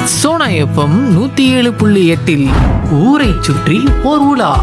Sona FM நூத்தி ஏழு புள்ளி எட்டில் ஊரை சுற்றி ஓர் உலா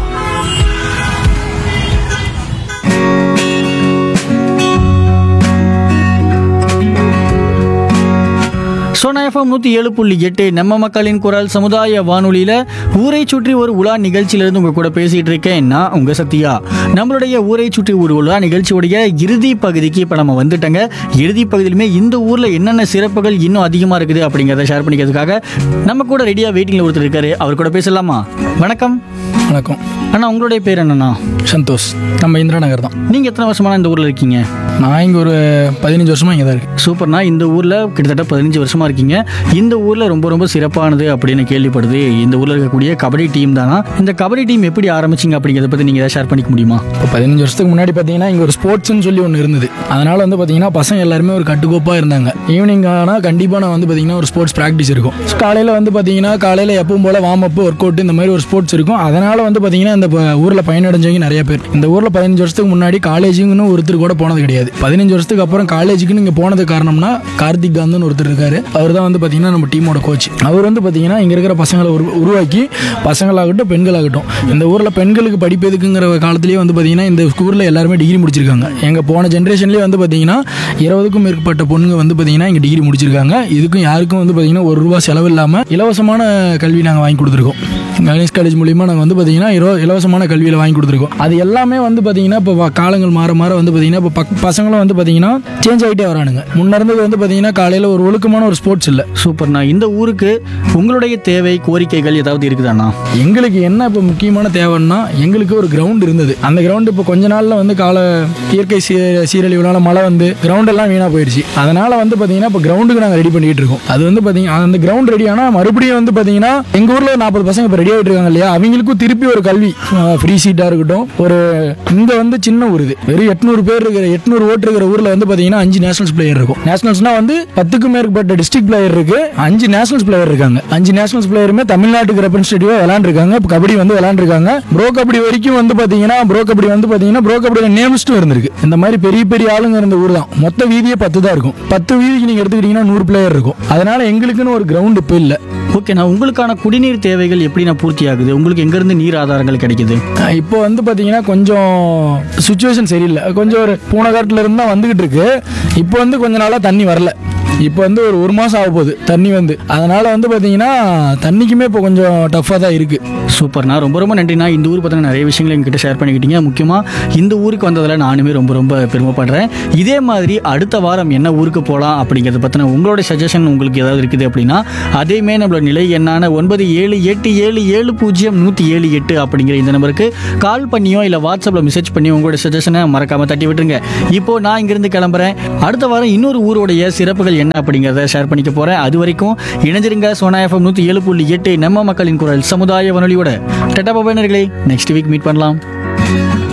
சோனா எஃப்எம் நூற்றி ஏழு புள்ளி எட்டு நம்ம மக்களின் குரல் சமுதாய வானொலியில் ஊரை சுற்றி ஒரு உலா நிகழ்ச்சியிலிருந்து உங்கள் கூட பேசிகிட்டு இருக்கேன் நான் உங்கள் சத்யா நம்மளுடைய ஊரை சுற்றி ஒரு உலா நிகழ்ச்சியுடைய இறுதி பகுதிக்கு இப்போ நம்ம வந்துட்டோங்க இறுதி பகுதியிலுமே இந்த ஊரில் என்னென்ன சிறப்புகள் இன்னும் அதிகமாக இருக்குது அப்படிங்கிறத ஷேர் பண்ணிக்கிறதுக்காக நம்ம கூட ரெடியாக வெயிட்டிங்கில் ஒருத்தர் இருக்காரு அவர் கூட பேசலாமா வணக்கம் வணக்கம் அண்ணா உங்களுடைய பேர் என்னண்ணா சந்தோஷ் நம்ம இந்திரா நகர் தான் நீங்கள் எத்தனை வருஷமான இந்த ஊரில் இருக்கீங்க நான் இங்கே ஒரு பதினஞ்சு வருஷமாக இங்கே தான் இருக்கேன் சூப்பர்ண்ணா இந்த ஊரில் கிட்டத்தட்ட பதினஞ்சு வருஷமாக இருக்கீங்க இந்த ஊரில் ரொம்ப ரொம்ப சிறப்பானது அப்படின்னு கேள்விப்படுது இந்த ஊரில் இருக்கக்கூடிய கபடி டீம் தானா இந்த கபடி டீம் எப்படி ஆரம்பிச்சிங்க அப்படிங்கிறத பற்றி நீங்கள் ஏதாவது ஷேர் பண்ணிக்க முடியுமா இப்போ பதினஞ்சு வருஷத்துக்கு முன்னாடி பார்த்தீங்கன்னா இங்கே ஒரு ஸ்போர்ட்ஸ்னு சொல்லி ஒன்று இருந்தது அதனால் வந்து பார்த்தீங்கன்னா பசங்க எல்லாருமே ஒரு கட்டுக்கோப்பாக இருந்தாங்க ஈவினிங் ஆனால் கண்டிப்பாக நான் வந்து பார்த்தீங்கன்னா ஒரு ஸ்போர்ட்ஸ் ப்ராக்டிஸ் இருக்கும் காலையில் வந்து பார்த்தீங்கன்னா காலையில் எப்பவும் போல் வார்ம் அப் ஒர்க் அவுட் இந்த மாதிரி ஒரு ஸ்போர்ட்ஸ் இருக்கும் அதனால் வந்து பார்த்தீங்கன்னா இந்த ஊரில் பயனடைஞ்சவங்க நிறைய பேர் இந்த ஊரில் பதினஞ்சு வருஷத்துக்கு முன்னாடி காலேஜுக்குன்னு ஒருத்தர் கூட போனது கிடையாது பதினஞ்சு வருஷத்துக்கு அப்புறம் காலேஜுக்குன்னு இங்கே போனது காரணம்னா கார்த்திக் காந்தன் ஒருத்தர் இருக்காரு அவர் தான் வந்து பார்த்தீங்கன்னா நம்ம டீமோட கோச் அவர் வந்து பார்த்தீங்கன்னா இங்கே இருக்கிற பசங்களை உரு உருவாக்கி பசங்களாகட்டும் பெண்களாகட்டும் இந்த ஊரில் பெண்களுக்கு படிப்பு எதுக்குங்கிற காலத்திலேயே வந்து பார்த்தீங்கன்னா இந்த ஊரில் எல்லாருமே டிகிரி முடிச்சிருக்காங்க எங்கள் போன ஜென்ரேஷன்லேயே வந்து பார்த்தீங்கன்னா இருபதுக்கும் மேற்பட்ட பொண்ணுங்க வந்து பார்த்தீங்கன்னா இங்கே டிகிரி முடிச்சிருக்காங்க இதுக்கும் யாருக்கும் வந்து பார்த்தீங்கன்னா ஒரு ரூபா செலவு இல்லாமல் இலவசமான கல்வி நாங்கள் வாங்கி கொடுத்துருக்கோம் கணேஷ் காலேஜ் மூலியமாக நாங்கள் வந்து பார்த்தீங்கன்னா இலவ இலவசமான கல்வியில் வாங்கி கொடுத்துருக்கோம் அது எல்லாமே வந்து பார்த்தீங்கன்னா இப்போ வ- காலங்கள் மாற மாற வந்து பார்த்தீங்கன்னா இப்போ பக் பசங்களும் வந்து பார்த்தீங்கன்னா சேஞ்ச் ஆகிட்டே வரானுங்க முன்ன இருந்தது வந்து பார்த்தீங்கன்னா காலையில் ஒரு ஒழுக்கமான ஒரு ஸ்போர்ட்ஸ் இல்லை சூப்பர்ண்ணா இந்த ஊருக்கு உங்களுடைய தேவை கோரிக்கைகள் ஏதாவது இருக்குதாண்ணா எங்களுக்கு என்ன இப்போ முக்கியமான தேவைன்னா எங்களுக்கு ஒரு கிரவுண்ட் இருந்தது அந்த கிரவுண்ட் இப்போ கொஞ்ச நாளில் வந்து கால இயற்கை சீ சீரழிவுனால மழை வந்து கிரவுண்ட் எல்லாம் வீணாக போயிடுச்சு அதனால வந்து பார்த்தீங்கன்னா இப்போ கிரவுண்டுக்கு நாங்கள் ரெடி பண்ணிட்டு இருக்கோம் அது வந்து பார்த்தீங்கன்னா அந்த கிரவுண்ட் ரெடி ஆனால் மறுபடியும் வந்து பார்த்தீங்கன்னா எங்கள் ஊரில் ஒரு நாற்பது பசங்க இப்போ ரெடி ஆகிட்டு இருக்காங்க இல்லையா அவங்களுக்கும் திருப்பி ஒரு கல்வி ஃப்ரீ சீட்டாக இருக்கட்டும் ஒரு இங்கே வந்து சின்ன ஊர் இது வெறும் எட்நூறு பேர் இருக்கிற எட்நூறு ஓட்டு இருக்கிற ஊரில் வந்து பார்த்தீங்கன்னா அஞ்சு நேஷனல்ஸ் பிளேயர் இருக்கும் நேஷனல்ஸ்னா வந்து பத்துக்கும் மேற்பட்ட டிஸ்ட்ரிக்ட் பிளேயர் இருக்கு அஞ்சு நேஷனல்ஸ் பிளேயர் இருக்காங்க அஞ்சு நேஷனல்ஸ் பிளேயருமே தமிழ்நாட்டுக்கு ரெப்ரஸன்டேட்டிவா விளையாண்டுருக்காங்க இப்போ கபடி வந்து விளையாண்டுருக்காங்க ப்ரோ கபடி வரைக்கும் வந்து பாத்தீங்கன்னா ப்ரோ கபடி வந்து பாத்தீங்கன்னா ப்ரோ கபடியில நேம்ஸ்டும் இருந்திருக்கு இந்த மாதிரி பெரிய பெரிய ஆளுங்க இருந்த ஊர் தான் மொத்த வீதியே பத்து தான் இருக்கும் பத்து வீதிக்கு நீங்க எடுத்துக்கிட்டீங்கன்னா நூறு பிளேயர் இருக்கும் அதனால எங்களுக்குன்னு ஒரு கிரவுண்ட் இப்போ இல்லை ஓகேண்ணா உங்களுக்கான குடிநீர் தேவைகள் எப்படிண்ணா பூர்த்தி ஆகுது உங்களுக்கு எங்கேருந்து நீர் ஆதாரங்கள் கிடைக்குது இப்போ வந்து பார்த்தீங்கன்னா கொஞ்சம் சுச்சுவேஷன் சரியில்லை கொஞ்சம் ஒரு பூனகாட்டில் இருந்து தான் வந்துகிட்டு இருக்கு இப்போ வந்து கொஞ்ச நாளாக தண்ணி வரல இப்போ வந்து ஒரு ஒரு மாதம் ஆக போகுது தண்ணி வந்து அதனால வந்து பார்த்தீங்கன்னா தண்ணிக்குமே இப்போ கொஞ்சம் டஃப்பாக தான் இருக்குது சூப்பர்ண்ணா ரொம்ப ரொம்ப நன்றிண்ணா இந்த ஊர் பற்றின நிறைய விஷயங்களை எங்ககிட்ட ஷேர் பண்ணிக்கிட்டீங்க முக்கியமாக இந்த ஊருக்கு வந்ததில் நானுமே ரொம்ப ரொம்ப பெருமைப்படுறேன் இதே மாதிரி அடுத்த வாரம் என்ன ஊருக்கு போகலாம் அப்படிங்கிறத பற்றின உங்களோட சஜஷன் உங்களுக்கு ஏதாவது இருக்குது அப்படின்னா அதேமே நம்மளோட நிலை எண்ணான ஒன்பது ஏழு எட்டு ஏழு ஏழு பூஜ்ஜியம் நூற்றி ஏழு எட்டு அப்படிங்கிற இந்த நம்பருக்கு கால் பண்ணியோ இல்லை வாட்ஸ்அப்பில் மெசேஜ் பண்ணியோ உங்களோட சஜஷனை மறக்காமல் தட்டி விட்டுருங்க இப்போ நான் இங்கிருந்து கிளம்புறேன் அடுத்த வாரம் இன்னொரு ஊருடைய சிறப்புகள் என்ன அப்படிங்கிறத ஷேர் பண்ணிக்க போகிறேன் அது வரைக்கும் இணைஞ்சிருங்க சோனா எஃப்எம் நூற்றி ஏழு புள்ளி எட்டு நம்ம மக்களின் குரல் சமுதாய வானொலியோட டெட்டா பபேனர்களே நெக்ஸ்ட் வீக் மீட் பண்ணலாம்